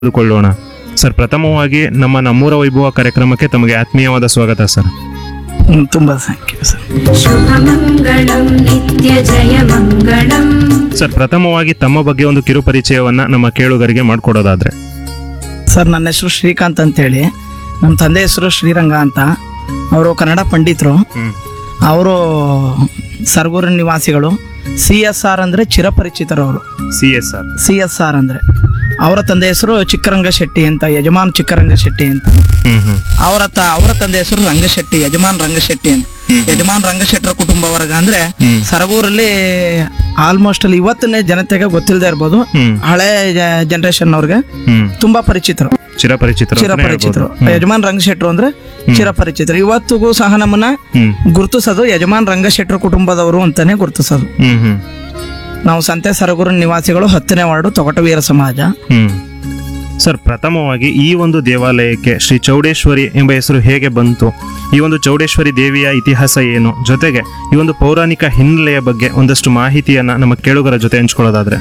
ತಿಳಿದುಕೊಳ್ಳೋಣ ಸರ್ ಪ್ರಥಮವಾಗಿ ನಮ್ಮ ನಮ್ಮೂರ ವೈಭವ ಕಾರ್ಯಕ್ರಮಕ್ಕೆ ತಮಗೆ ಆತ್ಮೀಯವಾದ ಸ್ವಾಗತ ಸರ್ ಹ್ಮ್, ತುಂಬಾ ಥ್ಯಾಂಕ್ ಯು ಸರ್ शुभमङ्गलं नित्यजयमङ्गलम् ಸರ್ ಪ್ರಥಮವಾಗಿ ತಮ್ಮ ಬಗ್ಗೆ ಒಂದು ಕಿರು ಪರಿಚಯವನ್ನ ನಮ್ಮ ಕೇಳುಗರಿಗೆ ಮಾಡಿಕೊಡೋದಾದ್ರೆ ಸರ್ ನನ್ನ ಹೆಸರು ಶ್ರೀಕಾಂತ್ ಅಂತೇಳಿ ನಮ್ಮ ತಂದೆ ಹೆಸರು ಶ್ರೀರಂಗ ಅಂತ ಅವರು ಕನ್ನಡ ಪಂಡಿತರು ಹ್ಮ್ ಅವರು ಸರ್ಗೂರಿನ ನಿವಾಸಿಗಳು ಸಿ ಎಸ್ ಆರ್ ಅಂದರೆ ಚಿರಪರಿಚಿತರು ಅವರು C S R C S R ಅಂದರೆ ಅವರ ತಂದೆ ಹೆಸರು ಚಿಕ್ಕರಂಗ ಶೆಟ್ಟಿ ಅಂತ ಯಜಮಾನ್ ಚಿಕ್ಕರಂಗ ಶೆಟ್ಟಿ ಅಂತ ಹ್ಮ್ ಹ್ಮ್ ಅವರ ತ ಅವರ ತಂದೆ ಹೆಸರು ರಂಗಶೆಟ್ಟಿ ಯಜಮಾನ್ ರಂಗಶೆಟ್ಟಿ ಅಂತ ಯಜಮಾನ್ ರಂಗಶೆಟ್ಟರ ಕುಟುಂಬ ವರ್ಗ ಅಂದ್ರೆ ಹ್ಮ್. ಸರಗೂರಲ್ಲಿ ಆಲ್ಮೋಸ್ಟ್ ಅಲ್ಲಿ ಇವತ್ತಿನ ಜನತೆಗೆ ಗೊತ್ತಿಲ್ಲದೆ ಇರ್ಬೋದು ಹ್ಮ್ ಹಳೆ ಜನರೇಷನ್ ಅವ್ರಿಗೆ ಹ್ಮ್ ತುಂಬಾ ಪರಿಚಿತರು ಚಿರಪರಿಚಿತರು ಅಂತಾನೆ ಚಿರಪರಿಚಿತರು ಹೇಳ್ಬೋದು. ಯಜಮಾನ್ ರಂಗಶೆಟ್ರು ಅಂದ್ರೆ ಚಿರಪರಿಚಿತರು ಇವತ್ತಿಗೂ ಸಹ ನಮ್ಮನ್ನ ಹ್ಮ್ ಗುರುತಿಸೋದು ಯಜಮಾನ್ ರಂಗಶೆಟ್ರು ಕುಟುಂಬದವರು ಅಂತಾನೆ ಗುರುತಿಸೋದು ಹ್ಮ್ ಹ್ಮ್ ನಾವು ಸಂತೆ ಸರಗೂರಿನ ನಿವಾಸಿಗಳು ಹತ್ತನೇ ವಾರ್ಡು ತೊಗಟವೀರ ಸಮಾಜ ಹ್ಮ್ ಸರ್ ಪ್ರಥಮವಾಗಿ ಈ ಒಂದು ದೇವಾಲಯಕ್ಕೆ ಶ್ರೀ ಚೌಡೇಶ್ವರಿ ಎಂಬ ಹೆಸರು ಹೇಗೆ ಬಂತು ಈ ಒಂದು ಚೌಡೇಶ್ವರಿ ದೇವಿಯ ಇತಿಹಾಸ ಏನು ಜೊತೆಗೆ ಈ ಒಂದು ಪೌರಾಣಿಕ ಹಿನ್ನೆಲೆಯ ಬಗ್ಗೆ ಒಂದಷ್ಟು ಮಾಹಿತಿಯನ್ನ ನಮ್ಮ ಕೇಳುಗರ ಜೊತೆ ಹಂಚ್ಕೊಳ್ಳೋದಾದ್ರೆ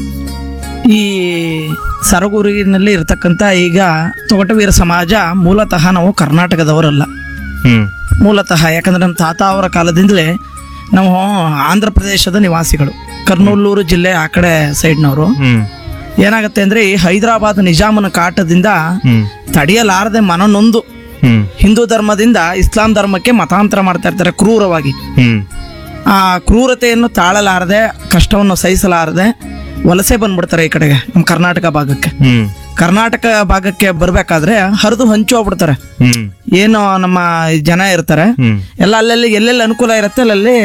ಈ ಸರಗೂರಿನಲ್ಲಿ ಇರತಕ್ಕಂತ ಈಗ ತೊಗಟವೀರ ಸಮಾಜ ಮೂಲತಃ ನಾವು ಕರ್ನಾಟಕದವರಲ್ಲ ಹ್ಮ್ ಮೂಲತಃ ಯಾಕಂದ್ರೆ ನಮ್ಮ ತಾತ ಅವರ ಕಾಲದಿಂದಲೇ ನಾವು ಆಂಧ್ರ ಪ್ರದೇಶದ ನಿವಾಸಿಗಳು ಕರ್ನೂಲೂರು ಜಿಲ್ಲೆ ಆ ಕಡೆ ಸೈಡ್ನವರು ಹ್ಮ್ ಏನಾಗುತ್ತೆ ಅಂದ್ರೆ ಈ ಹೈದರಾಬಾದ್ ನಿಜಾಮನ ಕಾಟದಿಂದ ಹ್ಮ್ ತಡೆಯಲಾರದೆ ಮನನೊಂದು ಹ್ಮ್ ಹಿಂದೂ ಧರ್ಮದಿಂದ ಇಸ್ಲಾಂ ಧರ್ಮಕ್ಕೆ ಮತಾಂತರ ಮಾಡ್ತಾ ಇರ್ತಾರೆ ಕ್ರೂರವಾಗಿ ಹ್ಮ್ ಆ ಕ್ರೂರತೆಯನ್ನು ತಾಳಲಾರದೆ ಕಷ್ಟವನ್ನು ಸಹಿಸಲಾರದೆ ವಲಸೆ ಬಂದ್ಬಿಡ್ತಾರೆ ಈ ಕಡೆಗೆ ನಮ್ಮ ಕರ್ನಾಟಕ ಭಾಗಕ್ಕೆ ಹ್ಮ್ ಕರ್ನಾಟಕ ಭಾಗಕ್ಕೆ ಬರ್ಬೇಕಾದ್ರೆ ಹರಿದು ಹಂಚು ಹೋಗ್ಬಿಡ್ತಾರೆ ಹ್ಮ್ ಏನು ನಮ್ಮ ಜನ ಇರ್ತಾರೆ ಹ್ಮ್ ಎಲ್ಲ ಅಲ್ಲಲ್ಲಿ ಎಲ್ಲೆಲ್ಲಿ ಅನುಕೂಲ ಇರುತ್ತೆ ಅಲ್ಲಲ್ಲಿ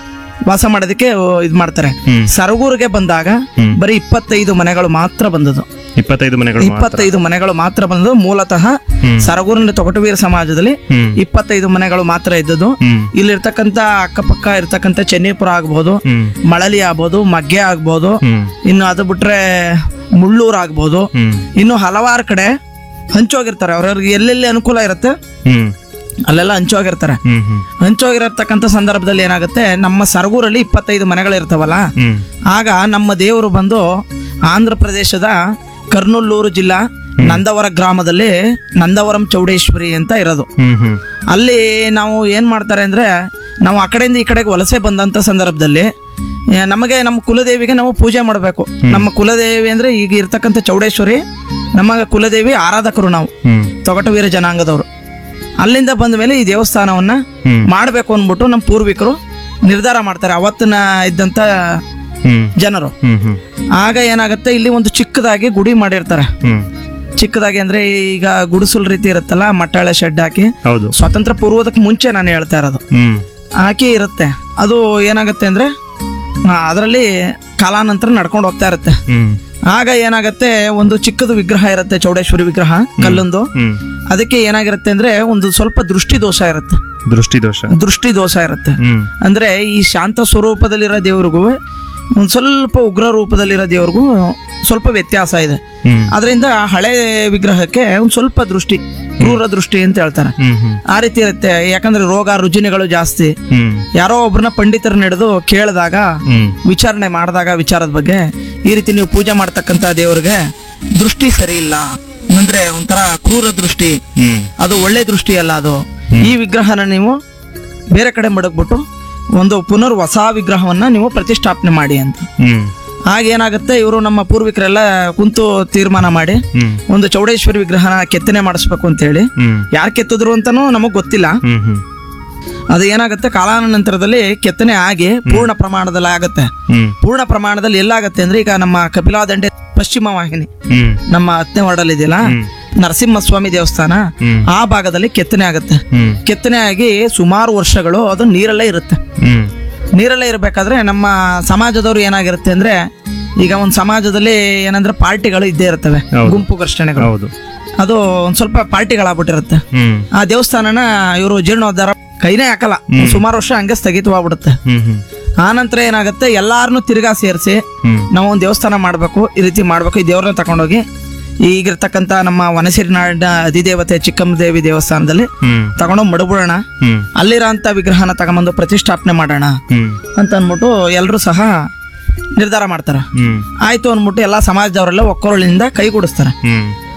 ವಾಸ ಮಾಡೋದಕ್ಕೆ ಇದು ಮಾಡ್ತಾರೆ ಹ್ಮ್. ಸರಗೂರಿಗೆ ಬಂದಾಗ ಹ್ಮ್. ಬರೀ ಇಪ್ಪತ್ತೈದು ಮನೆಗಳು ಮಾತ್ರ ಬಂದದ್ದು ಇಪ್ಪತ್ತೈದು ಮನೆಗಳು ಮಾತ್ರ. ಇಪ್ಪತ್ತೈದು ಮನೆಗಳು ಮಾತ್ರ ಬಂದದ್ದು ಮೂಲತಃ ಹ್ಮ್. ಸರಗೂರಿನ ತೊಗಟವೀರ ಸಮಾಜದಲ್ಲಿ ಹ್ಮ್ ಇಪ್ಪತ್ತೈದು ಮನೆಗಳು ಮಾತ್ರ ಇದ್ದದ್ದು ಹ್ಮ್ ಇಲ್ಲಿರ್ತಕ್ಕಂಥ ಅಕ್ಕಪಕ್ಕ ಇರ್ತಕ್ಕಂಥ ಚೆನ್ನೀಪುರ ಆಗ್ಬೋದು ಹ್ಮ್ ಮಳಲಿ ಆಗ್ಬೋದು ಮಗ್ಗೆ ಆಗ್ಬೋದು ಹ್ಮ್ ಇನ್ನು ಅದು ಬಿಟ್ರೆ ಮುಳ್ಳೂರು ಆಗ್ಬೋದು ಹ್ಮ್ ಇನ್ನು ಹಲವಾರು ಕಡೆ ಹಂಚೋಗಿರ್ತಾರೆ ಅವ್ರವ್ರಿಗೆ ಎಲ್ಲೆಲ್ಲಿ ಅನುಕೂಲ ಇರುತ್ತೆ ಹ್ಮ್ ಅಲ್ಲೆಲ್ಲ ಹಂಚೋಗಿರ್ತಾರೆ ಹ್ಮ್ ಹ್ಮ್ ಹಂಚೋಗಿರತಕ್ಕಂಥ ಸಂದರ್ಭದಲ್ಲಿ ಏನಾಗುತ್ತೆ ನಮ್ಮ ಸರಗೂರಲ್ಲಿ ಇಪ್ಪತ್ತೈದು ಮನೆಗಳು ಇರ್ತಾವಲ್ಲ ಹ್ಮ್ ಆಗ ನಮ್ಮ ದೇವರು ಬಂದು ಆಂಧ್ರ ಪ್ರದೇಶದ ಕರ್ನೂಲೂರು ಜಿಲ್ಲಾ ನಂದವರ ಗ್ರಾಮದಲ್ಲಿ ನಂದವರಂ ಚೌಡೇಶ್ವರಿ ಅಂತ ಇರೋದು ಹ್ಮ್ ಹ್ಮ್ ಅಲ್ಲಿ ನಾವು ಏನ್ ಮಾಡ್ತಾರೆ ಅಂದ್ರೆ ನಾವು ಆ ಕಡೆಯಿಂದ ಈ ಕಡೆಗೆ ವಲಸೆ ಬಂದಂತ ಸಂದರ್ಭದಲ್ಲಿ ಆ, ನಮಗೆ ನಮ್ಮ ಕುಲದೇವಿಗೆ ನಾವು ಪೂಜೆ ಮಾಡಬೇಕು ನಮ್ಮ ಕುಲದೇವಿ ಅಂದ್ರೆ ಈಗ ಇರ್ತಕ್ಕಂಥ ಚೌಡೇಶ್ವರಿ ನಮ್ಮ ಕುಲದೇವಿ ಆರಾಧಕರು ನಾವು ಹ್ಮ್ ತೊಗಟವೀರ ಜನಾಂಗದವರು ಅಲ್ಲಿಂದ ಬಂದ ಮೇಲೆ ಈ ದೇವಸ್ಥಾನವನ್ನ ಹ್ಮ್ ಮಾಡಬೇಕು ಅಂದ್ಬಿಟ್ಟು ನಮ್ಮ ಪೂರ್ವಿಕರು ನಿರ್ಧಾರ ಮಾಡ್ತಾರೆ ಅವತ್ತಿನ ಇದ್ದಂತ ಹ್ಮ್ ಜನರು ಹ್ಮ್ ಹ್ಮ್ ಆಗ ಏನಾಗುತ್ತೆ ಇಲ್ಲಿ ಒಂದು ಚಿಕ್ಕದಾಗಿ ಗುಡಿ ಮಾಡಿರ್ತಾರೆ ಹ್ಮ್ ಚಿಕ್ಕದಾಗಿ ಅಂದ್ರೆ ಈಗ ಗುಡಿಸಲ್ ರೀತಿ ಇರುತ್ತಲ್ಲ ಮಟ್ಟಾಳೆ ಶೆಡ್ ಹಾಕಿ ಹೌದು ಸ್ವಾತಂತ್ರ್ಯ ಪೂರ್ವದಕ್ಕೆ ಮುಂಚೆ ನಾನು ಹೇಳ್ತಾ ಇರೋದು ಹ್ಮ್ ಹಾಕಿ ಇರುತ್ತೆ ಅದು ಏನಾಗುತ್ತೆ ಅಂದ್ರೆ ಅದರಲ್ಲಿ ಕಾಲಾನಂತರ ನಡ್ಕೊಂಡು ಹೋಗ್ತಾ ಇರುತ್ತೆ ಹ್ಮ್ ಆಗ ಏನಾಗುತ್ತೆ ಒಂದು ಚಿಕ್ಕದು ವಿಗ್ರಹ ಇರುತ್ತೆ ಚೌಡೇಶ್ವರಿ ವಿಗ್ರಹ ಕಲ್ಲೊಂದು ಹ್ಮ್ ಅದಕ್ಕೆ ಏನಾಗಿರುತ್ತೆ ಅಂದ್ರೆ ಒಂದು ಸ್ವಲ್ಪ ದೃಷ್ಟಿ ದೋಷ ಇರುತ್ತೆ ದೃಷ್ಟಿ ದೋಷ ದೃಷ್ಟಿ ದೋಷ ಇರುತ್ತೆ ಹ್ಮ್ ಅಂದ್ರೆ ಈ ಶಾಂತ ಸ್ವರೂಪದಲ್ಲಿರೋ ದೇವ್ರಿಗೂ ಒಂದು ಸ್ವಲ್ಪ ಉಗ್ರ ರೂಪದಲ್ಲಿರೋ ದೇವ್ರಿಗೂ ಸ್ವಲ್ಪ ವ್ಯತ್ಯಾಸ ಇದೆ ಹ್ಮ್ ಅದರಿಂದ ಹಳೆ ವಿಗ್ರಹಕ್ಕೆ ಒಂದು ಸ್ವಲ್ಪ ದೃಷ್ಟಿ ಕ್ರೂರ ದೃಷ್ಟಿ ಅಂತ ಹೇಳ್ತಾರೆ ಹ್ಮ್ ಹ್ಮ್ ಆ ರೀತಿ ಇರುತ್ತೆ ಯಾಕಂದ್ರೆ ರೋಗ ರುಜಿನಗಳು ಜಾಸ್ತಿ ಹ್ಮ್ ಯಾರೋ ಒಬ್ರನ್ನ ಪಂಡಿತರು ನಡೆದು ಕೇಳಿದಾಗ ಹ್ಮ್ ವಿಚಾರಣೆ ಮಾಡಿದಾಗ ವಿಚಾರದ ಬಗ್ಗೆ ಈ ರೀತಿ ನೀವು ಪೂಜೆ ಮಾಡ್ತಕ್ಕಂತ ದೇವ್ರಿಗೆ ದೃಷ್ಟಿ ಸರಿ ಇಲ್ಲ ಅಂದ್ರೆ ಒಂಥರ ಕ್ರೂರ ದೃಷ್ಟಿ ಹ್ಮ್ ಅದು ಒಳ್ಳೆ ದೃಷ್ಟಿ ಅಲ್ಲ ಅದು ಈ ವಿಗ್ರಹನ ನೀವು ಬೇರೆ ಕಡೆ ಮಡಗ್ಬಿಟ್ಟು ಒಂದು ಪುನರ್ ಹೊಸ ವಿಗ್ರಹವನ್ನ ನೀವು ಪ್ರತಿಷ್ಠಾಪನೆ ಮಾಡಿ ಅಂತ ಹ್ಮ್ ಆಗ ಏನಾಗುತ್ತೆ ಇವರು ನಮ್ಮ ಪೂರ್ವಿಕರೆಲ್ಲ ಕುಂತು ತೀರ್ಮಾನ ಮಾಡಿ ಹ್ಮ್ ಒಂದು ಚೌಡೇಶ್ವರಿ ವಿಗ್ರಹನ ಕೆತ್ತನೆ ಮಾಡಿಸ್ಬೇಕು ಅಂತ ಹೇಳಿ ಹ್ಮ್ ಯಾರು ಕೆತ್ತಿದ್ರು ಅಂತಾನೂ ನಮಗ್ ಗೊತ್ತಿಲ್ಲ ಹ್ಮ್ ಹ್ಮ್ ಅದು ಏನಾಗುತ್ತೆ ಕಾಲಾನಂತರದಲ್ಲಿ ಕೆತ್ತನೆ ಆಗಿ ಪೂರ್ಣ ಪ್ರಮಾಣದಲ್ಲಿ ಆಗುತ್ತೆ ಹ್ಮ್ ಪೂರ್ಣ ಪ್ರಮಾಣದಲ್ಲಿ ಎಲ್ಲಾಗತ್ತೆ ಅಂದ್ರೆ ಈಗ ನಮ್ಮ ಕಪಿಲಾದಂಡೆ ಪಶ್ಚಿಮ ವಾಹಿನಿ ಹ್ಮ್ ನಮ್ಮ ಹತ್ತನೇ ವಾರ್ಡಲ್ಲಿ ಇದೆಯಲ್ಲ ಹ್ಮ್. ನರಸಿಂಹಸ್ವಾಮಿ ದೇವಸ್ಥಾನ ಹ್ಮ್ ಆ ಭಾಗದಲ್ಲಿ ಕೆತ್ತನೆ ಆಗುತ್ತೆ ಹ್ಮ್ ಕೆತ್ತನೆ ಆಗಿ ಸುಮಾರು ವರ್ಷಗಳು ಅದು ನೀರಲ್ಲೇ ಇರುತ್ತೆ ಹ್ಮ್ ನೀರಲ್ಲೇ ಇರಬೇಕಾದ್ರೆ ನಮ್ಮ ಸಮಾಜದವ್ರು ಏನಾಗಿರುತ್ತೆ ಅಂದ್ರೆ ಈಗ ಒಂದು ಸಮಾಜದಲ್ಲಿ ಏನಂದ್ರೆ ಪಾರ್ಟಿಗಳು ಇದ್ದೇ ಇರ್ತವೆ ಹೌದು. ಗುಂಪು ಘರ್ಷಣೆಗಳು ಹೌದು ಅದು ಒಂದ್ ಸ್ವಲ್ಪ ಪಾರ್ಟಿಗಳಾಗ್ಬಿಟ್ಟಿರುತ್ತೆ ಹ್ಮ್ ಆ ದೇವಸ್ಥಾನನ ಇವರು ಜೀರ್ಣೋದ್ಧಾರ ಕೈನೇ ಹಾಕಲ್ಲ ಸುಮಾರು ವರ್ಷ ಹಂಗೆ ಸ್ಥಗಿತವಾಗ್ಬಿಡುತ್ತೆ ಹ್ಮ್ ಹ್ಮ್ ಆ ನಂತರ ಏನಾಗುತ್ತೆ ಎಲ್ಲಾರನ್ನು ತಿರ್ಗಾ ಸೇರಿಸಿ ಹ್ಮ್ ನಾವು ಒಂದು ದೇವಸ್ಥಾನ ಮಾಡಬೇಕು ಈ ರೀತಿ ಮಾಡಬೇಕು ಈ ದೇವ್ರನ್ನ ತಗೊಂಡೋಗಿ ಈಗಿರ್ತಕ್ಕಂಥ ನಮ್ಮ ವನಸಿರಿನಾಡ ಅಧಿದೇವತೆ ಚಿಕ್ಕಮ್ಮ ದೇವಿ ದೇವಸ್ಥಾನದಲ್ಲಿ ಹ್ಮ್ ತಗೊಂಡೋಗಿ ಮಡಬಿಡೋಣ ಹ್ಮ್ ಅಲ್ಲಿರೋಂಥ ವಿಗ್ರಹನ ತಗೊಂಬಂದು ಪ್ರತಿಷ್ಠಾಪನೆ ಮಾಡೋಣ ಹ್ಮ್ ಅಂತ ಅಂದ್ಬಿಟ್ಟು ಎಲ್ಲರೂ ಸಹ ನಿರ್ಧಾರ ಮಾಡ್ತಾರ ಹ್ಮ್ ಆಯ್ತು ಅಂದ್ಬಿಟ್ಟು ಎಲ್ಲ ಸಮಾಜದವರೆಲ್ಲ ಒಕ್ಕೊರಳಿಂದ ಕೈಗೂಡಿಸ್ತಾರ ಹ್ಮ್